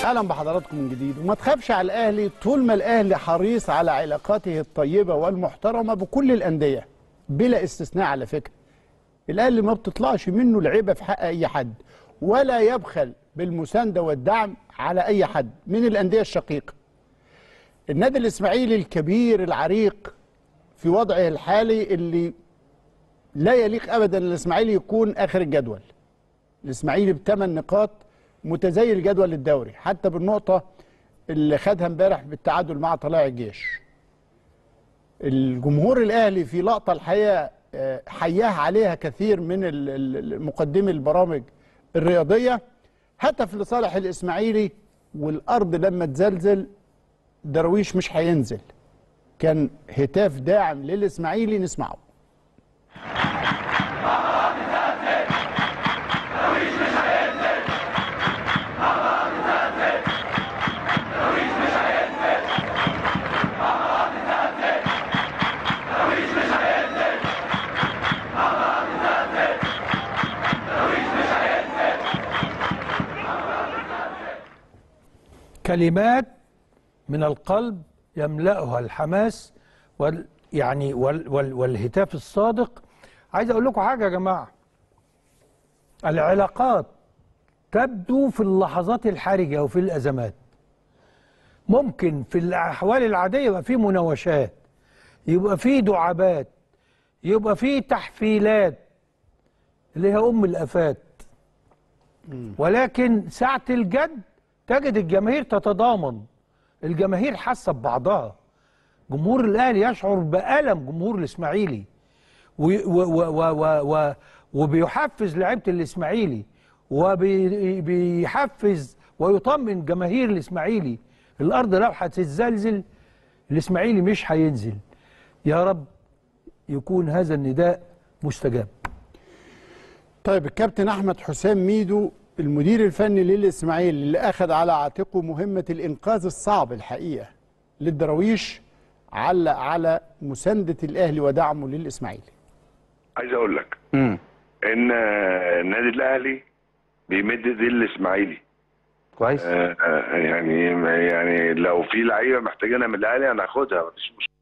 اهلا بحضراتكم من جديد وما تخافش على الاهلي طول ما الاهلي حريص على علاقاته الطيبه والمحترمه بكل الانديه بلا استثناء على فكره الاهلي ما بتطلعش منه العيبه في حق اي حد ولا يبخل بالمسانده والدعم على اي حد من الانديه الشقيقه النادي الاسماعيلي الكبير العريق في وضعه الحالي اللي لا يليق ابدا الاسماعيلي يكون اخر الجدول الاسماعيلي بثمان نقاط متزايد الجدول الدوري حتى بالنقطه اللي خدها امبارح بالتعادل مع طلائع الجيش الجمهور الاهلي في لقطه الحقيقه آه، حياه عليها كثير من ال- ال- مقدمي البرامج الرياضيه هتف لصالح الاسماعيلي والارض لما تزلزل درويش مش هينزل كان هتاف داعم للاسماعيلي نسمعه كلمات من القلب يملأها الحماس وال يعني وال وال والهتاف الصادق عايز اقول لكم حاجه يا جماعه العلاقات تبدو في اللحظات الحرجه وفي الازمات ممكن في الاحوال العاديه يبقى في مناوشات يبقى في دعابات يبقى في تحفيلات اللي هي ام الافات ولكن ساعة الجد تجد الجماهير تتضامن الجماهير حاسة ببعضها جمهور الأهلي يشعر بألم جمهور الإسماعيلي و و و و و و وبيحفز لعيبة الإسماعيلي وبيحفز ويطمن جماهير الإسماعيلي الأرض لو هتتزلزل الإسماعيلي مش هينزل يا رب يكون هذا النداء مستجاب طيب الكابتن احمد حسام ميدو المدير الفني للاسماعيلي اللي اخذ على عاتقه مهمه الانقاذ الصعب الحقيقه للدراويش علق على مسانده الاهلي ودعمه للاسماعيلي عايز اقول لك ان آه، النادي الاهلي بيمد ايديه للاسماعيلي كويس آه، آه، يعني يعني لو في لعيبه محتاجينها من الاهلي هناخدها مفيش مشكله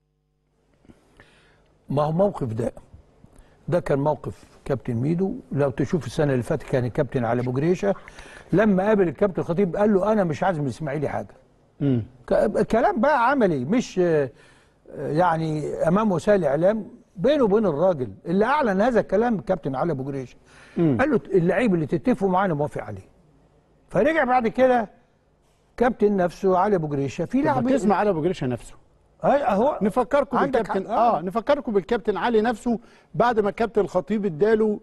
ما هو موقف ده ده كان موقف كابتن ميدو لو تشوف السنه اللي فاتت كان الكابتن علي ابو جريشه لما قابل الكابتن الخطيب قال له انا مش عايز من الاسماعيلي حاجه امم ك- كلام بقى عملي مش آه، آه، يعني امام وسائل الاعلام بينه وبين الراجل اللي اعلن هذا الكلام الكابتن علي ابو جريشه قال له اللعيب اللي تتفقوا معاه انا موافق عليه فرجع بعد كده كابتن نفسه علي ابو جريشه في طب لاعب تسمع على ابو جريشه نفسه أي- اهو نفكركم عندك بالكابتن حق، اه آه. نفكركم بالكابتن علي نفسه بعد ما الكابتن الخطيب اداله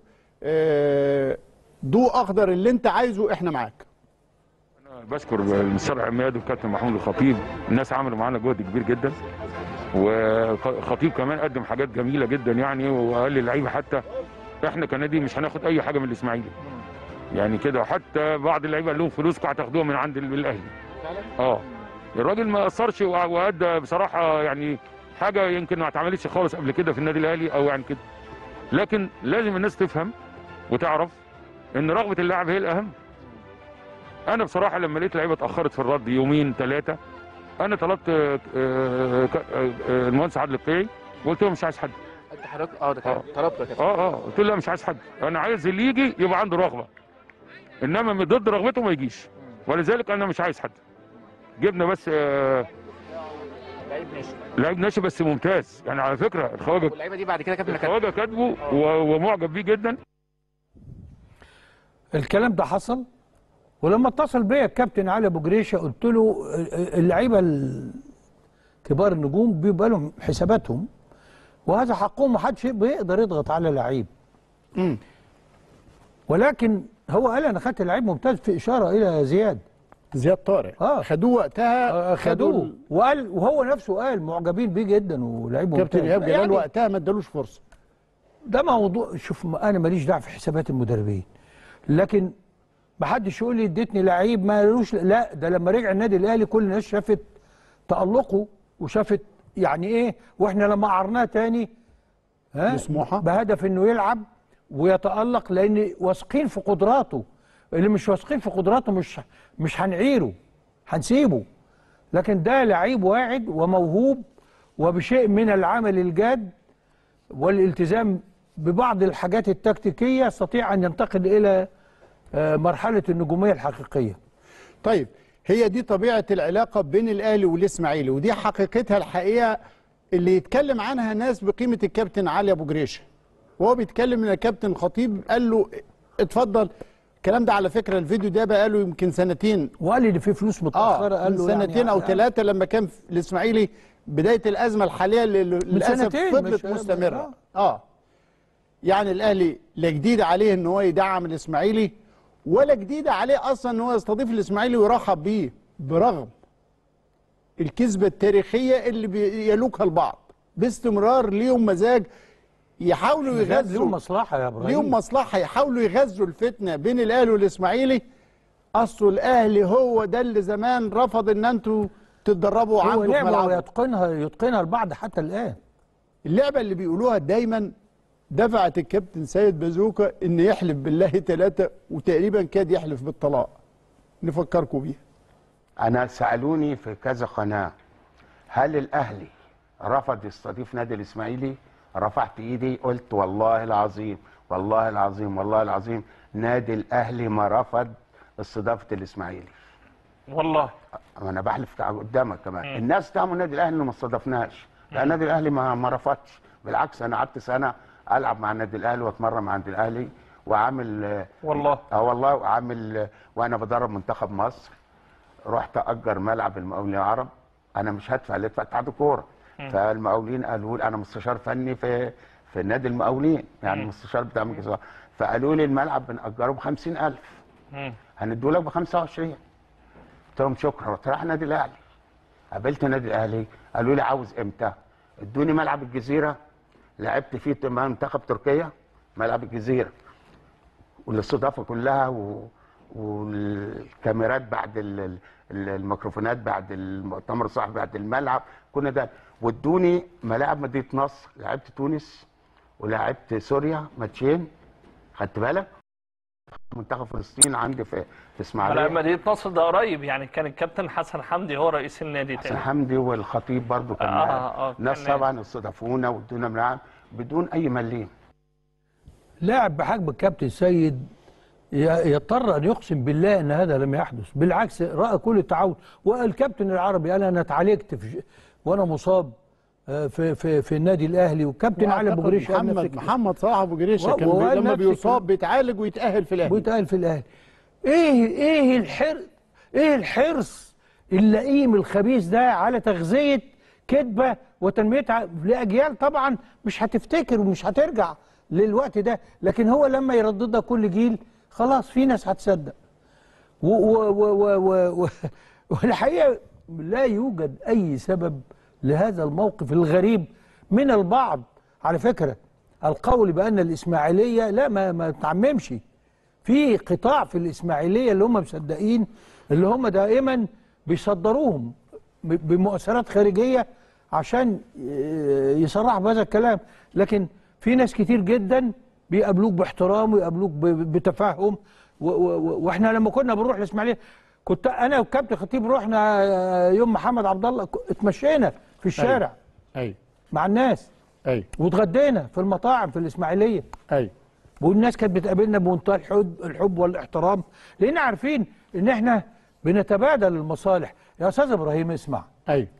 آه ضوء اخضر اللي انت عايزه احنا معاك بشكر المستشار عماد والكابتن محمود الخطيب الناس عملوا معانا جهد كبير جدا والخطيب كمان قدم حاجات جميله جدا يعني وقال للعيبه حتى احنا كنادي مش هناخد اي حاجه من الاسماعيلي يعني كده وحتى بعض اللعيبه قال لهم فلوسكم هتاخدوها من عند ال- الاهلي اه الراجل ما قصرش وع- وادى بصراحه يعني حاجه يمكن ما اتعملتش خالص قبل كده في النادي الاهلي او يعني كده لكن لازم الناس تفهم وتعرف ان رغبه اللاعب هي الاهم انا بصراحه لما لقيت لعيبه اتاخرت في الرد يومين ثلاثه انا طلبت آه، آه، ك- آه، آه، المهندس عادل القيعي وقلت له مش عايز حد انت حضرتك اه ده آه. كان طلبت يا كابتن اه اه قلت له لا مش عايز حد انا عايز اللي يجي يبقى عنده رغبه انما من ضد رغبته ما يجيش ولذلك انا مش عايز حد جبنا بس آه، لعيب ناشئ لعيب ناشئ بس ممتاز يعني على فكره الخواجه واللعيبه دي بعد كده كابتن كانت الخواجه كاتبه و- ومعجب بيه جدا الكلام ده حصل ولما اتصل بيا الكابتن علي ابو جريشه قلت له اللعيبه ال- كبار النجوم بيبقى لهم حساباتهم وهذا حقهم محدش بيقدر يضغط على لعيب امم ولكن هو قال انا خدت لعيب ممتاز في اشاره الى زياد زياد طارق آه. خدوه وقتها آه، خدوه ال- وقال وهو نفسه قال معجبين بيه جدا ولعيب ممتاز كابتن ايهاب جلال يعني وقتها ما ادالوش فرصه ده موضوع شوف ما انا ماليش دعوه في حسابات المدربين لكن ما حدش يقول لي اديتني لعيب ما لوش لا ده لما رجع النادي الاهلي كل الناس شافت تالقه وشافت يعني ايه واحنا لما قعرناه تاني ها لسموحة؟ بهدف انه يلعب ويتالق لان واثقين في قدراته اللي مش واثقين في قدراته مش مش هنعيره هنسيبه لكن ده لعيب واعد وموهوب وبشيء من العمل الجاد والالتزام ببعض الحاجات التكتيكيه يستطيع ان ينتقل الى آه، مرحله النجوميه الحقيقيه طيب هي دي طبيعة العلاقة بين الأهلي والإسماعيلي ودي حقيقتها الحقيقة اللي يتكلم عنها ناس بقيمة الكابتن علي أبو جريشة وهو بيتكلم ان الكابتن خطيب قال له اتفضل الكلام ده على فكرة الفيديو ده بقى له يمكن سنتين وقال لي ان في فلوس متاخره اه قال من له سنتين يعني او يعني ثلاثة لما كان في الإسماعيلي بداية الأزمة الحالية اللي للأسف سنتين فضلت مش- مستمرة اه يعني الأهلي لا جديد عليه ان هو يدعم الإسماعيلي ولا جديد عليه أصلا ان هو يستضيف الإسماعيلي ويرحب بيه برغم الكذبة التاريخية اللي بيلوكها البعض باستمرار ليهم مزاج يحاولوا ليهم يغذوا مصلحه يا ابراهيم ليهم مصلحة يحاولوا يغذوا الفتنة بين الأهلي والإسماعيلي أصل الأهلي هو ده اللي زمان رفض إن أنتوا تتدربوا هو عنده في لعبه ملعبه ويتقنها يتقنها البعض حتى الان اللعبة اللي بيقولوها دايما دفعت الكابتن سيد بازوكا إن يحلف بالله ثلاثة وتقريبا كاد يحلف بالطلاق نفكركم بيها انا سالوني في كذا قناه هل الاهلي رفض يستضيف نادي الاسماعيلي رفعت ايدي قلت والله العظيم والله العظيم والله العظيم نادي الاهلي ما رفض استضافه الاسماعيلي والله انا بحلف قدامك كمان الناس تعمل النادي الاهلي انه ما استضفناش لا النادي الاهلي ما ما رفضش بالعكس انا قعدت سنه العب مع النادي الاهلي واتمرن مع النادي الاهلي وعامل آه، والله اه والله وعامل آه، وانا بدرب منتخب مصر رحت اجر ملعب المقاولين العرب انا مش هدفع اللي ادفع اتحاد الكوره فالمقاولين قالوا لي انا مستشار فني في في نادي المقاولين يعني مستشار بتاع مجلس الإدارة. فقالوا لي الملعب بنأجره ب 50000 مم. هنديه لك ب 25 قلت لهم شكرا رحت رايح النادي الاهلي قابلت النادي الاهلي قالوا لي عاوز امتى ادوني ملعب الجزيره لعبت فيه مع منتخب تركيا ملعب الجزيره والاستضافه كلها و... والكاميرات بعد ال... ال- الميكروفونات بعد المؤتمر الصحفي بعد الملعب كنا ده وادوني ملاعب مدينه نصر لعبت تونس ولعبت سوريا ماتشين خدت بالك منتخب فلسطين عندي في في ملعب اسماعيليه مدينه نصر ده قريب يعني كان الكابتن حسن حمدي هو رئيس النادي حسن تاني حمدي والخطيب برضو كان آه، معايا. آه، كان ناس نادي. طبعا استضافونا وادونا ملاعب بدون اي مليم لاعب بحجم الكابتن سيد ي- يضطر ان يقسم بالله ان هذا لم يحدث بالعكس راى كل التعاون والكابتن العربي قال انا اتعالجت في وانا مصاب آه، في في في النادي الاهلي والكابتن علي ابو وأعتقد جريشه قال نفس محمد الكلام. محمد صلاح ابو جريشه و- كان بي وقال لما نفس بيصاب الكلام. بيتعالج ويتاهل في الاهلي ويتقال في الاهلي ايه ايه الحر ايه الحرص اللئيم الخبيث ده على تغذيه كذبه وتنميتها لاجيال طبعا مش هتفتكر ومش هترجع للوقت ده لكن هو لما يرددها كل جيل خلاص في ناس هتصدق و و و و و و والحقيقه لا يوجد اي سبب لهذا الموقف الغريب من البعض على فكره القول بان الاسماعيليه لا ما ما تعممش في قطاع في الاسماعيليه اللي هم مصدقين اللي هم دائما بيصدروهم ب- بمؤثرات خارجيه عشان ي- يصرحوا بهذا الكلام لكن في ناس كتير جدا بيقابلوك باحترام ويقابلوك ب- بتفهم و- و- واحنا لما كنا بنروح الاسماعيليه كنت انا والكابتن خطيب رحنا آه، يوم محمد عبد الله ك- اتمشينا في الشارع ايوه مع الناس ايوه واتغدينا في المطاعم في الاسماعيليه ايوه والناس كانت بتقابلنا بمنتهى الحب الحب والاحترام لان عارفين ان احنا بنتبادل المصالح يا استاذ ابراهيم اسمع ايوه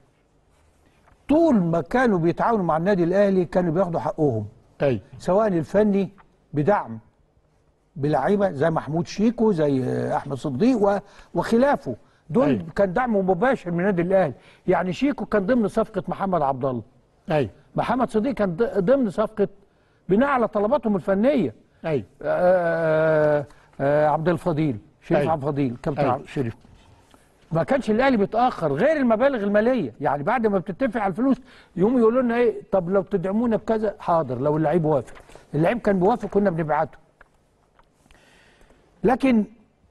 طول ما كانوا بيتعاونوا مع النادي الاهلي كانوا بياخدوا حقهم ايوه سواء الفني بدعم بلعيبه زي محمود شيكو زي احمد صديق و- وخلافه دول أيوة. كان دعم مباشر من النادي الاهلي يعني شيكو كان ضمن صفقه محمد عبد الله ايوه محمد صديق كان ض- ضمن صفقه بناء على طلباتهم الفنيه ايوه آه، آه، عبد الفضيل شريف أيوة. عبد الفضيل كابتن أيوة. عبد شريف ما كانش الاهلي بيتاخر غير المبالغ الماليه يعني بعد ما بتتفق على الفلوس يقوموا يقولوا لنا ايه طب لو تدعمونا بكذا حاضر لو اللعيب وافق اللعيب كان بيوافق كنا بنبعته لكن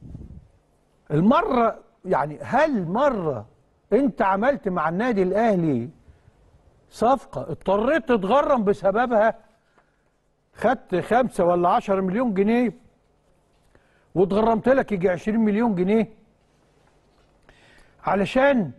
المره يعني هل مره انت عملت مع النادي الاهلي صفقه اضطريت تتغرم بسببها خدت خمسة ولا عشرة مليون جنيه واتغرمت لك يجي عشرين مليون جنيه علشان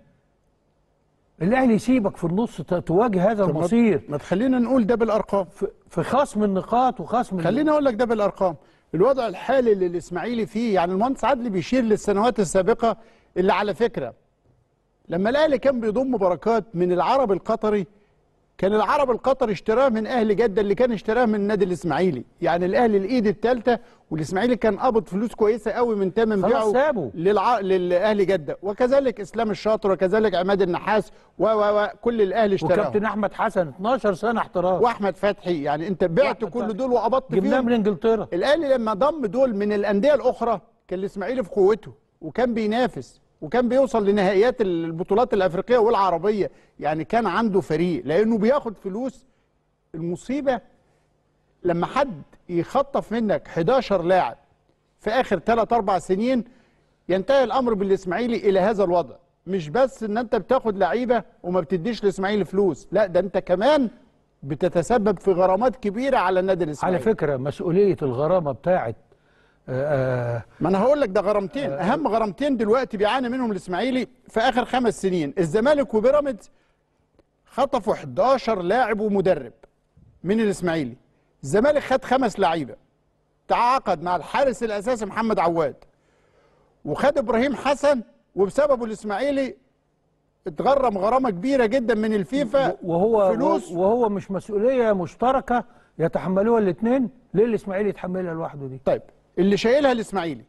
الاهلي يسيبك في النص ت- تواجه هذا طب ما- المصير ما تخلينا نقول ده بالارقام في- في خصم النقاط وخصم ال- خليني اقول لك ده بالارقام الوضع الحالي اللي الاسماعيلي فيه يعني المهندس عدلي بيشير للسنوات السابقه اللي على فكره لما الاهلي كان بيضم بركات من العرب القطري كان العرب القطري اشتراه من اهل جده اللي كان اشتراه من النادي الاسماعيلي يعني الاهلي الايد الثالثه والاسماعيلي كان قبض فلوس كويسه قوي من تامن خلاص بيعه سابه. للع... للاهلي جده وكذلك اسلام الشاطر وكذلك عماد النحاس و و و كل الاهلي اشتراهم وكابتن احمد حسن 12 سنه احتراف واحمد فتحي يعني انت بعت وأحمد كل فتحي. دول وقبضت جبناه فيهم من انجلترا الاهلي لما ضم دول من الانديه الاخرى كان الاسماعيلي في قوته وكان بينافس وكان بيوصل لنهائيات البطولات الافريقيه والعربيه يعني كان عنده فريق لانه بياخد فلوس المصيبه لما حد يخطف منك 11 لاعب في اخر 3 4 سنين ينتهي الامر بالاسماعيلي الى هذا الوضع مش بس ان انت بتاخد لعيبه وما بتديش الاسماعيلي فلوس لا ده انت كمان بتتسبب في غرامات كبيره على النادي على الاسماعيلي فكره مسؤوليه الغرامه بتاعت آه، آه، ما انا هقول لك ده غرامتين اهم غرامتين دلوقتي بيعاني منهم الاسماعيلي في اخر خمس سنين الزمالك وبيراميدز خطفوا 11 لاعب ومدرب من الاسماعيلي الزمالك خد خمس لعيبه تعاقد مع الحارس الاساسي محمد عواد وخد ابراهيم حسن وبسببه الاسماعيلي اتغرم غرامه كبيره جدا من الفيفا وهو فلوس وهو مش مسؤوليه مشتركه يتحملوها الاثنين ليه الاسماعيلي يتحملها لوحده دي طيب اللي شايلها الاسماعيلي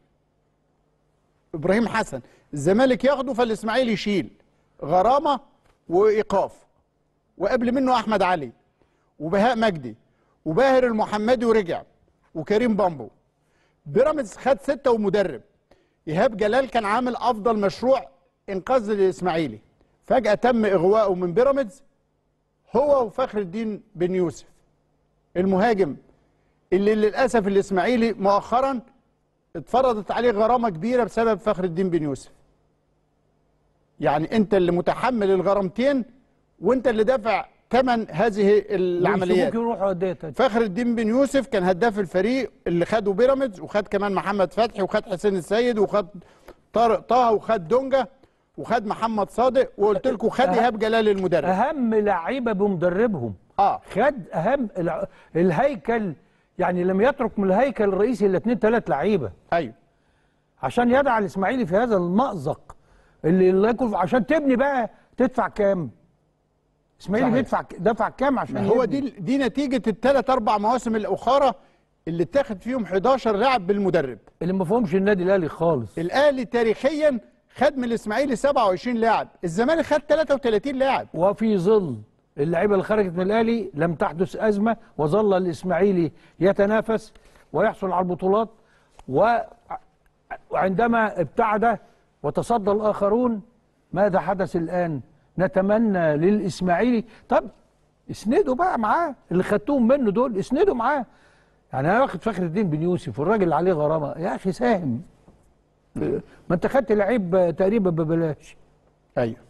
ابراهيم حسن الزمالك ياخده فالاسماعيلي يشيل غرامه وايقاف وقبل منه احمد علي وبهاء مجدي وباهر المحمدي ورجع وكريم بامبو بيراميدز خد سته ومدرب ايهاب جلال كان عامل افضل مشروع انقاذ الاسماعيلي فجاه تم اغواءه من بيراميدز هو وفخر الدين بن يوسف المهاجم اللي للاسف الاسماعيلي مؤخرا اتفرضت عليه غرامه كبيره بسبب فخر الدين بن يوسف. يعني انت اللي متحمل الغرامتين وانت اللي دافع ثمن هذه العمليات. ممكن يروحوا انديه تانية فخر الدين بن يوسف كان هداف الفريق اللي خده بيراميدز وخد كمان محمد فتحي وخد حسين السيد وخد طارق طه وخد دونجا وخد محمد صادق وقلت لكم خد ايهاب جلال المدرب. اهم لعيبه بمدربهم اه خد اهم الع- الهيكل يعني لم يترك من الهيكل الرئيسي الا اثنين ثلاث لعيبه ايوه عشان يدع الاسماعيلي في هذا المأزق اللي اللي يكون عشان تبني بقى تدفع كام؟ اسماعيلي صحيح. بيدفع دفع كام عشان هو يبني؟ دي دي نتيجه الثلاث اربع مواسم الاخرى اللي اتاخد فيهم 11 لاعب بالمدرب. اللي ما فهمش النادي الاهلي خالص الاهلي تاريخيا خد من الاسماعيلي 27 لاعب الزمالك خد 33 لاعب وفي ظل اللعيبه اللي خرجت من الاهلي لم تحدث ازمه وظل الاسماعيلي يتنافس ويحصل على البطولات و- وعندما ابتعد وتصدى الاخرون ماذا حدث الان؟ نتمنى للاسماعيلي طب اسندوا بقى معاه اللي خدتوهم منه دول اسندوا معاه يعني انا واخد فخر الدين بن يوسف والراجل اللي عليه غرامه يا اخي ساهم ما انت خدت لعيب تقريبا ببلاش ايوه